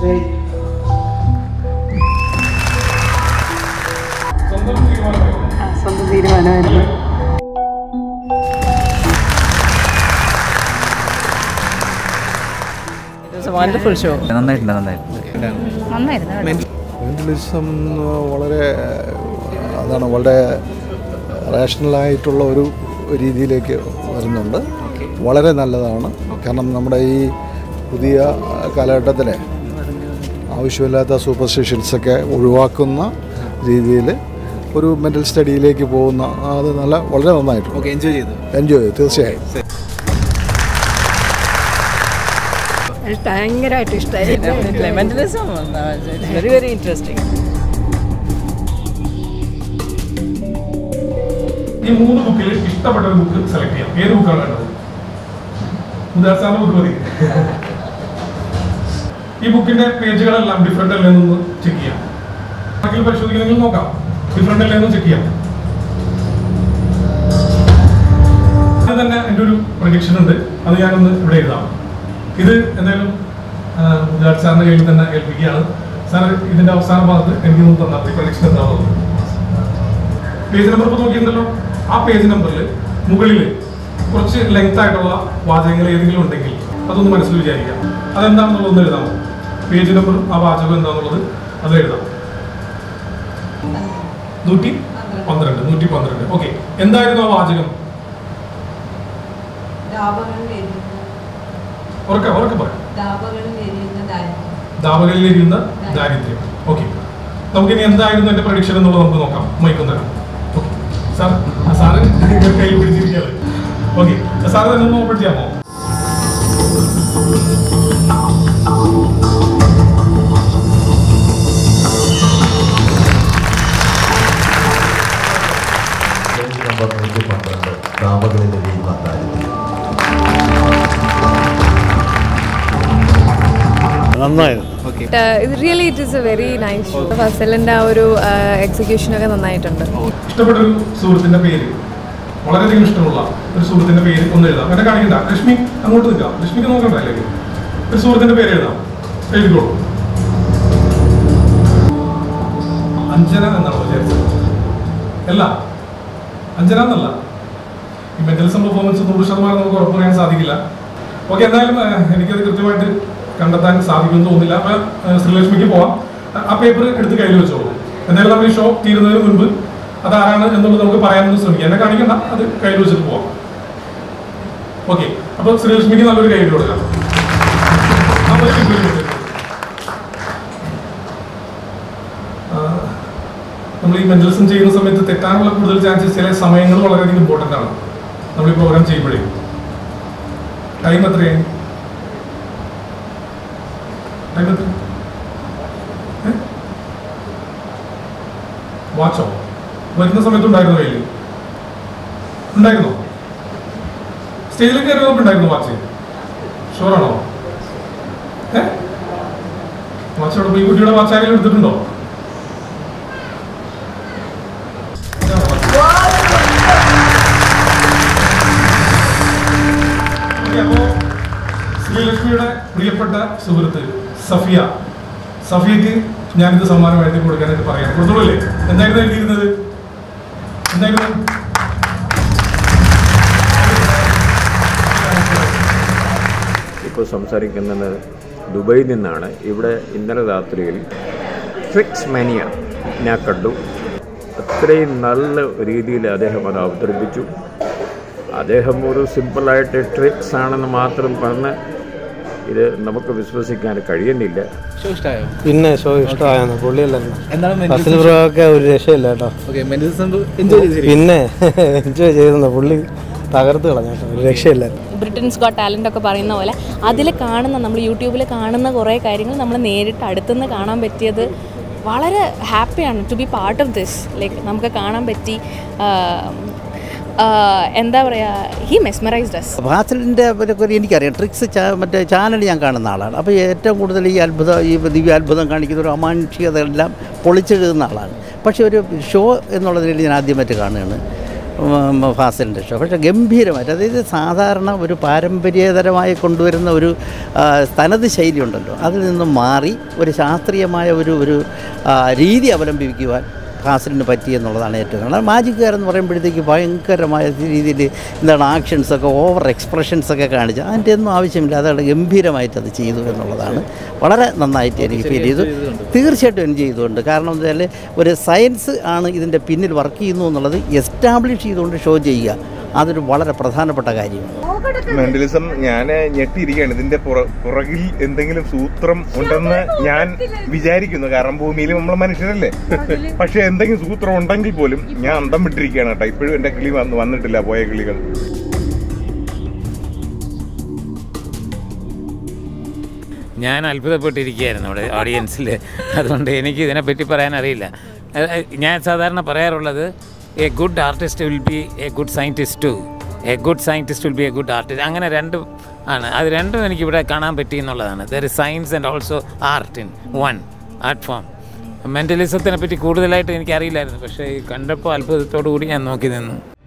സ്വന്തം തീരുമാനമായിരുന്നു ആ, സ്വന്തം തീരുമാനമായിരുന്നു വണ്ടർഫുൾ ഷോ നന്നായിട്ടുണ്ട് നന്നായിട്ടുണ്ട് നന്നായിരുന്നു മെൻ്റലിസം വളരെ അതാണ് വളരെ റാഷണലായിട്ടുള്ള ഒരു രീതിയിലേക്ക് വരുന്നുണ്ട് വളരെ നല്ലതാണ് കാരണം നമ്മുടെ ഈ പുതിയ കാലഘട്ടത്തിലെ ആവശ്യമില്ലാത്ത സൂപ്പർസ്റ്റിഷ്യൻസൊക്കെ ഒഴിവാക്കുന്ന രീതിയിൽ ഒരു മെൻ്റൽ സ്റ്റഡിയിലേക്ക് പോകുന്ന അത് നല്ല വളരെ നന്നായിട്ടുണ്ട് എൻജോയ് ചെയ്തു എൻജോയ് ചെയ്തു തീർച്ചയായും ഭയങ്കരമായിട്ട് ഇഷ്ടമായി മെന്റലിസം വെരി വെരി ഇൻട്രസ്റ്റിംഗ് ഈ മൂന്ന് ബുക്കിൽ ഇഷ്ടപ്പെട്ട ഒരു ബുക്ക് സെലക്ട് ചെയ്യാം ഏത് ബുക്കാണ് വേണ്ടത് മുദാസാറിന്റെ ബുക്ക് മതി ഈ ബുക്കിന്റെ പേജുകളെല്ലാം ഡിഫറെന്റ് അല്ലേ എന്ന് ചെക്ക് ചെയ്യാം ബാക്കി പരിശോധിക്കണമെങ്കിൽ നോക്കാം ഡിഫറെന്റ് അല്ലേ എന്ന് ചെക്ക് ചെയ്യാം അത് തന്നെ എൻ്റെ ഒരു പ്രൊഡിക്ഷൻ ഉണ്ട് അത് ഞാനൊന്ന് ഇവിടെ എഴുതാം ഇത് എന്തായാലും മുദാർ സാറിന്റെ കയ്യിൽ തന്നെ ഏൽപ്പിക്കുകയാണ് സാർ ഇതിന്റെ അവസാന ഭാഗത്ത് എനിക്കൊന്ന് തന്നാൽ മതി പ്രൊഡിക്ഷൻ എന്താണെന്നുള്ളത് പേജ് നമ്പർ ഇപ്പോൾ നോക്കിയിട്ടുണ്ടല്ലോ ആ പേജ് നമ്പറിൽ മുകളിൽ കുറച്ച് ലെങ്ത് ആയിട്ടുള്ള വാചകങ്ങൾ ഏതെങ്കിലും ഉണ്ടെങ്കിൽ അതൊന്ന് മനസ്സിൽ വിചാരിക്കാം അതെന്താണെന്നുള്ളത് ഒന്ന് എഴുതാമോ പേജ് നമ്പറും ആ വാചകം എന്താണെന്നുള്ളത് അത് എഴുതാം നൂറ്റി പന്ത്രണ്ട് നൂറ്റി പന്ത്രണ്ട് ഓക്കെ എന്തായിരുന്നു ആ വാചകം ഉറക്കെ ഉറക്കെ പറയാം ദാപകളിൽ എരിയുന്ന ദാരിദ്ര്യം ഓക്കെ നമുക്കിനി എന്തായിരുന്നു എന്റെ പ്രഡിക്ഷൻ എന്നുള്ളത് നമുക്ക് നോക്കാം മൈക്കും തരാം ഓക്കെ സാർ സാറ് കൈ പിടിച്ചിരിക്കുകയാണ് ഓക്കെ സാറ് തന്നെ ഒന്ന് ഓപ്പൺ ചെയ്യാമോ പേജ് നമ്പർ നൂറ്റി പന്ത്രണ്ട് ദാപകളിൽ എരിയുന്ന ദാരിദ്ര്യം നന്നായിരുന്നു ഇത് really it is a very nice show ഫസലിൻ്റെ ആ ഒരു എക്സിക്യൂഷനൊക്കെ നന്നായിട്ടുണ്ട് ഇഷ്ടപ്പെട്ട ഒരു സുഹൃത്തിന്റെ പേര് വളരെയധികം ഇഷ്ടമുള്ള ഒരു സുഹൃത്തിന്റെ പേര് ഒന്ന് എഴുതാം എന്നെ കാണിക്കണ്ട ലക്ഷ്മി അങ്ങോട്ട് നിൽക്കാം ലക്ഷ്മിക്ക് നോക്കണ്ട അല്ലെങ്കിൽ ഒരു സുഹൃത്തിന്റെ പേര് എഴുതാം എഴുതിക്കോളൂ അഞ്ജന എന്നാണ് വിചാരിച്ചത് അല്ല അഞ്ജന എന്നല്ല ഈ മെന്റലിസം പെർഫോമൻസ് നൂറ് ശതമാനം നമുക്ക് ഉറപ്പ് പറയാൻ സാധിക്കില്ല ഓക്കെ എന്തായാലും ആ, എനിക്കത് കൃത്യമായിട്ട് കണ്ടെത്താൻ സാധിക്കുമെന്ന് തോന്നുന്നില്ല അപ്പൊ ആ, ശ്രീലക്ഷ്മിക്ക് പോവാം ആ- ആ പേപ്പർ എടുത്ത് കയ്യിൽ വെച്ചോളൂ എന്തായാലും നമ്മൾ ഈ ഷോ തീരുന്നതിന് മുൻപ് അതാരാണ് എന്നുള്ളത് നമുക്ക് പറയാനൊന്ന് ശ്രമിക്കാം എന്നെ കാണിക്കണ്ട അത് കയ്യിൽ വെച്ചിട്ട് പോവാം ഓക്കെ അപ്പൊ ശ്രീലക്ഷ്മിക്ക് നല്ലൊരു കൈ കൊടുക്കാം ആ, ഒരു കൈ കൊടുക്കാം. ആ, നമ്മൾ ഈ മെന്റലിസം ചെയ്യുന്ന സമയത്ത് തെറ്റാനുള്ള കൂടുതൽ ചാൻസസ് ചില സമയങ്ങൾ വളരെയധികം ഇമ്പോർട്ടൻ്റ് ആണ് നമ്മൾ ഈ പ്രോഗ്രാം ചെയ്യുമ്പോഴേ ടൈം എത്രയായി ടൈം എത്ര വാച്ചോ വരുന്ന സമയത്ത് ഉണ്ടായിരുന്നു കയ്യിൽ ഉണ്ടായിരുന്നോ സ്റ്റേജിൽ കയറി നോക്കി ഉണ്ടായിരുന്നു വാച്ച് ഷുവറാണോ ഏ വാച്ചോടെ ഈ കുട്ടിയുടെ വാച്ച് ആരെങ്കിലും എടുത്തിട്ടുണ്ടോ ഓക്കേ, അപ്പോ ശ്രീലക്ഷ്മിയുടെ പ്രിയപ്പെട്ട സുഹൃത്ത് സഫിയ സഫിയക്ക് ഞാനിത് സമ്മാനമായിട്ട് കൊടുക്കാനായിട്ട് പറയാം കൊടുത്തോളല്ലേ എന്തായിരുന്നു എഴുതിയിരുന്നത് എന്തായിരുന്നു ഇപ്പോൾ സംസാരിക്കുന്നത് ദുബൈയിൽ നിന്നാണ് ഇവിടെ ഇന്നലെ രാത്രിയിൽ ട്രിക്സ് മാനിയ ഞാൻ കണ്ടു അത്രയും നല്ല രീതിയിൽ അദ്ദേഹം അത് അവതരിപ്പിച്ചു അദ്ദേഹം ഒരു സിമ്പിളായിട്ട് ട്രിക്സ് ആണെന്ന് മാത്രം പറഞ്ഞ് ഇത് നമുക്ക് വിശ്വസിക്കാൻ കഴിയുന്നില്ല ഷോ ഇഷ്ടമായോ പിന്നെ ഷോ ഇഷ്ടമായിരുന്നു പുള്ളിയല്ല എന്താണ് ഫസിൽ ബ്രോ ഒക്കെ ഒരു രക്ഷയില്ല കേട്ടോ ഓക്കെ മെന്റലിസം എൻജോയ് ചെയ്തു പിന്നെ എൻജോയ് ചെയ്തെന്ന് പുള്ളി തകർത്ത് കളഞ്ഞു കേട്ടോ ഒരു രക്ഷയില്ലായിരുന്നു ബ്രിട്ടൻസ് ഗോട്ട് ടാലൻ്റ് ഒക്കെ പറയുന്ന പോലെ അതിൽ കാണുന്ന നമ്മൾ യൂട്യൂബിൽ കാണുന്ന കുറേ കാര്യങ്ങൾ നമ്മൾ നേരിട്ട് അടുത്തുനിന്ന് കാണാൻ പറ്റിയത് വളരെ ഹാപ്പിയാണ് to be part of this like നമുക്ക് കാണാൻ പറ്റി ആ, ആ, എന്താ പറയുക ഹി മെസ്മറൈസ്ഡ് അസ് ഫാസിലിൻ്റെ ഒരു എനിക്കറിയാം ട്രിക്സ് ചാ- മറ്റേ ചാനൽ ഞാൻ കാണുന്ന ആളാണ് അപ്പോൾ ഏറ്റവും കൂടുതൽ ഈ അത്ഭുതം ഈ ദിവ്യാത്ഭുതം കാണിക്കുന്ന ഒരു അമാനുഷികത എല്ലാം പൊളിച്ചെഴുതുന്ന ആളാണ് പക്ഷേ ഒരു ഷോ എന്നുള്ളതിൽ ഞാൻ ആദ്യമായിട്ട് കാണുകയാണ് ഉം, ഫാസിലിൻ്റെ ഷോ പക്ഷേ ഗംഭീരമായിട്ട് അതായത് സാധാരണ ഒരു പാരമ്പര്യേതരമായി കൊണ്ടുവരുന്ന ഒരു ആ, തനത് ശൈലി ഉണ്ടല്ലോ അതിൽ നിന്നും മാറി ഒരു ശാസ്ത്രീയമായ ഒരു ഒരു ആ, രീതി അവലംബിക്കുവാൻ ഫാസിലിന് പറ്റി എന്നുള്ളതാണ് ഏറ്റവും കാരണം മാജിക്കാർ എന്ന് പറയുമ്പോഴത്തേക്ക് ഭയങ്കരമായ രീതിയിൽ എന്താണ് ആക്ഷൻസൊക്കെ ഓവർ എക്സ്പ്രഷൻസൊക്കെ കാണിച്ച് അതിൻ്റെ ഒന്നും ആവശ്യമില്ല അതാണ് ഗംഭീരമായിട്ട് അത് ചെയ്തു എന്നുള്ളതാണ് വളരെ നന്നായിട്ട് എനിക്ക് ഫീൽ ചെയ്തു തീർച്ചയായിട്ടും എൻജോയ് ചെയ്തുകൊണ്ട് കാരണം എന്താ വെച്ചാൽ ഒരു സയൻസ് ആണ് ഇതിൻ്റെ പിന്നിൽ വർക്ക് ചെയ്യുന്നു എന്നുള്ളത് എസ്റ്റാബ്ലിഷ് ചെയ്തുകൊണ്ട് ഷോ ചെയ്യുക അതൊരു വളരെ പ്രധാനപ്പെട്ട കാര്യമാണ് മെന്റലിസം ഞാൻ ഞെട്ടിയിരിക്കുകയാണ് ഇതിന്റെ പുറ- പുറകിൽ എന്തെങ്കിലും സൂത്രം ഉണ്ടെന്ന് ഞാൻ വിചാരിക്കുന്നു കാരണം ഭൂമിയിൽ നമ്മൾ മനുഷ്യരല്ലേ പക്ഷെ എന്തെങ്കിലും സൂത്രം ഉണ്ടെങ്കിൽ പോലും ഞാൻ അന്തം വിട്ടിരിക്കുകയാണ് കേട്ടോ ഇപ്പോഴും എന്റെ കിളി വന്ന് വന്നിട്ടില്ല പോയ കിളികൾ ഞാൻ അത്ഭുതപ്പെട്ടിരിക്കുകയായിരുന്നു ഇവിടെ ഓഡിയൻസിൽ അതുകൊണ്ട് എനിക്ക് ഇതിനെപ്പറ്റി പറയാൻ അറിയില്ല അഹ് അഹ് ഞാൻ സാധാരണ പറയാറുള്ളത് a good artist will be a good scientist to a good scientist will be a good artist അങ്ങനെ രണ്ടും ആണ് അത് രണ്ടും എനിക്ക് ഇവിടെ കാണാൻ പറ്റി എന്നുള്ളതാണ് there is science and also art in one art form മെൻ്റലിസത്തിനെ പറ്റി കൂടുതലായിട്ട് എനിക്ക് അറിയില്ലായിരുന്നു പക്ഷേ ഈ കണ്ടപ്പോൾ അത്ഭുതത്തോടു കൂടി ഞാൻ നോക്കി നിന്നു